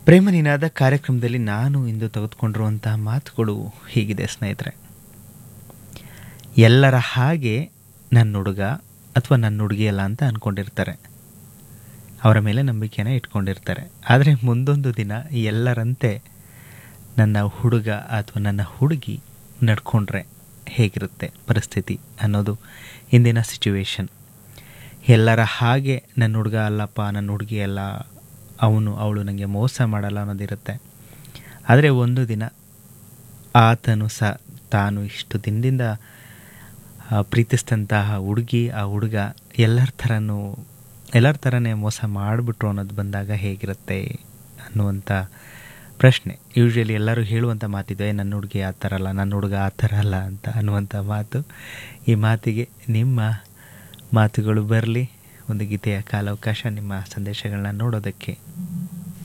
ಪ್ರೇಮ ನಿನಾದ ಕಾರ್ಯಕ್ರಮದಲ್ಲಿ ನಾನು ಇಂದು ತೆಗೆದುಕೊಂಡಿರುವಂತಹ ಮಾತುಗಳು ಹೀಗಿದೆ ಸ್ನೇಹಿತರೆ ಎಲ್ಲರ ಹಾಗೆ ನನ್ನ ಹುಡುಗ ಅಥವಾ ನನ್ನ ಹುಡುಗಿ ಅಲ್ಲ ಅಂತ ಅಂದ್ಕೊಂಡಿರ್ತಾರೆ ಅವರ ಮೇಲೆ ನಂಬಿಕೆನ ಇಟ್ಕೊಂಡಿರ್ತಾರೆ ಆದರೆ ಮುಂದೊಂದು ದಿನ ಎಲ್ಲರಂತೆ ನನ್ನ ಹುಡುಗ ಅಥವಾ ನನ್ನ ಹುಡುಗಿ ನಡ್ಕೊಂಡ್ರೆ ಹೇಗಿರುತ್ತೆ ಪರಿಸ್ಥಿತಿ ಅನ್ನೋದು ಇಂದಿನ ಸಿಚುವೇಶನ್ ಎಲ್ಲರ ಹಾಗೆ ನನ್ನ ಹುಡುಗ ಅಲ್ಲಪ್ಪ ನನ್ನ ಹುಡುಗಿ ಅಲ್ಲ ಅವನು ಅವಳು ನನಗೆ ಮೋಸ ಮಾಡಲ್ಲ ಅನ್ನೋದಿರುತ್ತೆ ಆದರೆ ಒಂದು ದಿನ ಆತನು ಸಹ ತಾನು ಇಷ್ಟು ದಿನದಿಂದ ಆ, ಪ್ರೀತಿಸಿದಂತಹ ಹುಡುಗಿ ಆ ಹುಡುಗ ಎಲ್ಲರ ಥರನೂ ಎಲ್ಲರ ಥರನೇ ಮೋಸ ಮಾಡಿಬಿಟ್ರು ಅನ್ನೋದು ಬಂದಾಗ ಹೇಗಿರುತ್ತೆ ಅನ್ನುವಂಥ ಪ್ರಶ್ನೆ ಯೂಶ್ವಲಿ ಎಲ್ಲರೂ ಹೇಳುವಂಥ ಮಾತಿದೆ ನನ್ನ ಹುಡುಗಿ ಆ ಥರ ಅಲ್ಲ ನನ್ನ ಹುಡುಗ ಆ ಥರ ಅಲ್ಲ ಅಂತ ಅನ್ನುವಂಥ ಮಾತು ಈ ಮಾತಿಗೆ ನಿಮ್ಮ ಮಾತುಗಳು ಬರಲಿ ಒಂದು ಗೀತೆಯ ಕಾಲಾವಕಾಶ ನಿಮ್ಮ ಸಂದೇಶಗಳನ್ನ ನೋಡೋದಕ್ಕೆ